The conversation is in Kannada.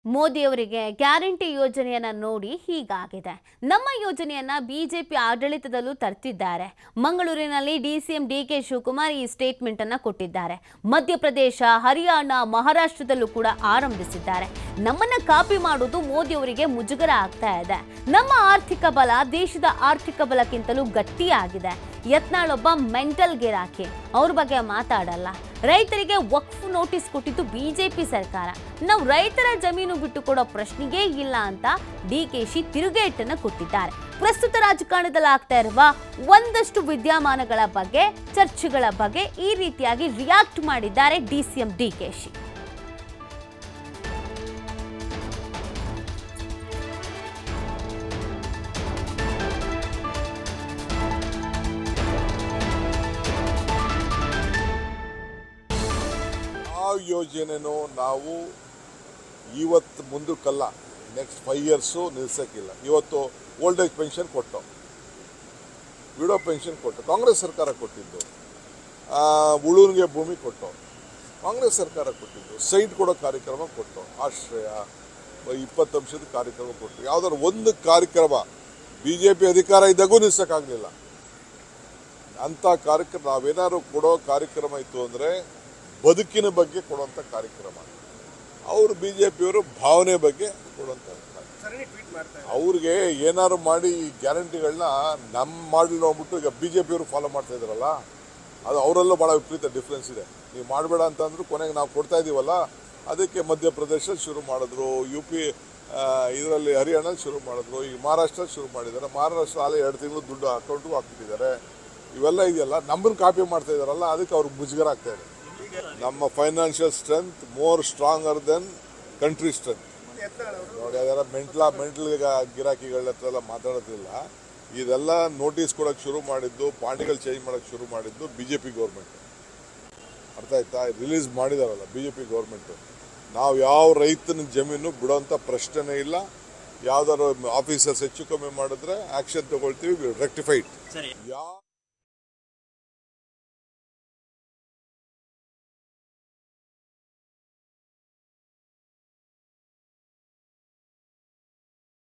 ಮೋದಿಯವರಿಗೆ ಗ್ಯಾರಂಟಿ ಯೋಜನೆಯನ್ನ ನೋಡಿ ಹೀಗಾಗಿದೆ ನಮ್ಮ ಯೋಜನೆಯನ್ನ ಬಿಜೆಪಿ ಆಡಳಿತದಲ್ಲೂ ತರ್ತಿದ್ದಾರೆ ಮಂಗಳೂರಿನಲ್ಲಿ ಡಿಸಿಎಂ ಡಿಕೆ ಶಿವಕುಮಾರ್ ಈ ಸ್ಟೇಟ್ಮೆಂಟ್ ಅನ್ನ ಕೊಟ್ಟಿದ್ದಾರೆ ಮಧ್ಯಪ್ರದೇಶ ಹರಿಯಾಣ ಮಹಾರಾಷ್ಟ್ರದಲ್ಲೂ ಕೂಡ ಆರಂಭಿಸಿದ್ದಾರೆ ನಮ್ಮನ್ನ ಕಾಪಿ ಮಾಡುವುದು ಮೋದಿಯವರಿಗೆ ಮುಜುಗರ ಆಗ್ತಾ ಇದೆ ನಮ್ಮ ಆರ್ಥಿಕ ಬಲ ದೇಶದ ಆರ್ಥಿಕ ಬಲಕ್ಕಿಂತಲೂ ಗಟ್ಟಿಯಾಗಿದೆ ಯತ್ನಾಳ್ ಒಬ್ಬ ಮೆಂಟಲ್ ಗಿರಾಕಿ ಅವ್ರ ಬಗ್ಗೆ ಮಾತಾಡಲ್ಲ ರೈತರಿಗೆ ವಕ್ಫ್ ನೋಟಿಸ್ ಕೊಟ್ಟಿದ್ದು ಬಿಜೆಪಿ ಸರ್ಕಾರ ನಾವು ರೈತರ ಜಮೀನು ಬಿಟ್ಟು ಕೊಡೋ ಪ್ರಶ್ನೆಗೇ ಇಲ್ಲ ಅಂತ ಡಿಕೆಶಿ ತಿರುಗೇಟನ್ನು ಕೊಟ್ಟಿದ್ದಾರೆ ಪ್ರಸ್ತುತ ರಾಜಕಾರಣದಲ್ಲಿ ಆಗ್ತಾ ಇರುವ ಒಂದಷ್ಟು ವಿದ್ಯಮಾನಗಳ ಬಗ್ಗೆ ಚರ್ಚೆಗಳ ಬಗ್ಗೆ ಈ ರೀತಿಯಾಗಿ ರಿಯಾಕ್ಟ್ ಮಾಡಿದ್ದಾರೆ ಡಿಸಿಎಂ ಡಿಕೆಶಿ ಆ ಯೋಜನೆನೂ ನಾವು ಇವತ್ತು ಮುಂದಕ್ಕಲ್ಲ ನೆಕ್ಸ್ಟ್ ಫೈವ್ ಇಯರ್ಸು ನಿಲ್ಸೋಕ್ಕಿಲ್ಲ ಇವತ್ತು ಓಲ್ಡ್ ಏಜ್ ಪೆನ್ಷನ್ ಕೊಟ್ಟು ವಿಡೋ ಪೆನ್ಷನ್ ಕೊಟ್ಟು ಕಾಂಗ್ರೆಸ್ ಸರ್ಕಾರ ಕೊಟ್ಟಿದ್ದು ಆ, ಉಳುವಿಗೆ ಭೂಮಿ ಕೊಟ್ಟು ಕಾಂಗ್ರೆಸ್ ಸರ್ಕಾರ ಕೊಟ್ಟಿದ್ದು ಸೈಟ್ ಕೊಡೋ ಕಾರ್ಯಕ್ರಮ ಕೊಟ್ಟು ಆಶ್ರಯ ಇಪ್ಪತ್ತು ಅಂಶದ ಕಾರ್ಯಕ್ರಮ ಕೊಟ್ಟು ಯಾವ್ದಾದ್ರು ಒಂದು ಕಾರ್ಯಕ್ರಮ ಬಿ ಜೆ ಪಿ ಅಧಿಕಾರ ಇದ್ದಾಗೂ ನಿಲ್ಸೋಕ್ಕಾಗಲಿಲ್ಲ ಅಂಥ ಕಾರ್ಯಕ್ರಮ ನಾವೇನಾದ್ರು ಕೊಡೋ ಕಾರ್ಯಕ್ರಮ ಇತ್ತು ಅಂದರೆ ಬದುಕಿನ ಬಗ್ಗೆ ಕೊಡುವಂಥ ಕಾರ್ಯಕ್ರಮ ಅವರು ಬಿ ಜೆ ಪಿಯವರು ಭಾವನೆ ಬಗ್ಗೆ ಕೊಡುವಂಥ ಅವ್ರಿಗೆ ಏನಾದ್ರು ಮಾಡಿ ಈ ಗ್ಯಾರಂಟಿಗಳನ್ನ ನಮ್ಮ ಮಾಡಲ್ ನೋಡ್ಬಿಟ್ಟು ಈಗ ಬಿ ಜೆ ಪಿಯವರು ಫಾಲೋ ಮಾಡ್ತಾ ಇದ್ದಾರಲ್ಲ ಅದು ಅವರಲ್ಲೂ ಭಾಳ ವಿಪರೀತ ಡಿಫ್ರೆನ್ಸ್ ಇದೆ ನೀವು ಮಾಡಬೇಡ ಅಂತಂದ್ರು ಕೊನೆಗೆ ನಾವು ಕೊಡ್ತಾ ಇದ್ದೀವಲ್ಲ ಅದಕ್ಕೆ ಮಧ್ಯಪ್ರದೇಶ ಶುರು ಮಾಡಿದ್ರು ಯು ಪಿ ಇದರಲ್ಲಿ ಹರಿಯಾಣ ಶುರು ಮಾಡಿದ್ರು ಈಗ ಮಹಾರಾಷ್ಟ್ರ ಶುರು ಮಾಡಿದ್ದಾರೆ ಮಹಾರಾಷ್ಟ್ರ ಅಲ್ಲೇ ಎರಡು ತಿಂಗಳು ದುಡ್ಡು ಅಕೌಂಟ್ಗೂ ಹಾಕ್ಬಿಟ್ಟಿದ್ದಾರೆ ಇವೆಲ್ಲ ಇದೆಯಲ್ಲ ನಮ್ಮನ್ನು ಕಾಪಿ ಮಾಡ್ತಾ ಇದ್ದಾರಲ್ಲ ಅದಕ್ಕೆ ಅವ್ರಿಗೆ ಮುಜುಗರ ಆಗ್ತಾ ಇದೆ ನಮ್ಮ financial strength more stronger than country strength ನೋಡಿ ಅದೆಲ್ಲ ಮೆಂಟ್ಲ ಮೆಂಟಲ್ ಗಿರಾಕಿಗಳ ಹತ್ರ ಎಲ್ಲ ಮಾತಾಡೋದಿಲ್ಲ ಇದೆಲ್ಲ ನೋಟಿಸ್ ಕೊಡೋಕೆ ಶುರು ಮಾಡಿದ್ದು ಪಾರ್ಟಿಗಳು ಚೇಂಜ್ ಮಾಡೋಕೆ ಶುರು ಮಾಡಿದ್ದು ಬಿ ಜೆ ಪಿ ಗೌರ್ಮೆಂಟ್ ಅರ್ಥ ಆಯ್ತಾ ರಿಲೀಸ್ ಮಾಡಿದಾರಲ್ಲ ಬಿ ಜೆ ಪಿ ಗೌರ್ಮೆಂಟು ನಾವು ಯಾವ ರೈತನ ಜಮೀನು ಬಿಡೋಂಥ ಪ್ರಶ್ನೆನೇ ಇಲ್ಲ ಯಾವ್ದಾದ್ರು ಆಫೀಸರ್ಸ್ ಹೆಚ್ಚು ಕಮ್ಮಿ ಮಾಡಿದ್ರೆ ಆಕ್ಷನ್ ತಗೊಳ್ತೀವಿ ರೆಕ್ಟಿಫೈಡ್ ಸರಿ ಯಾವ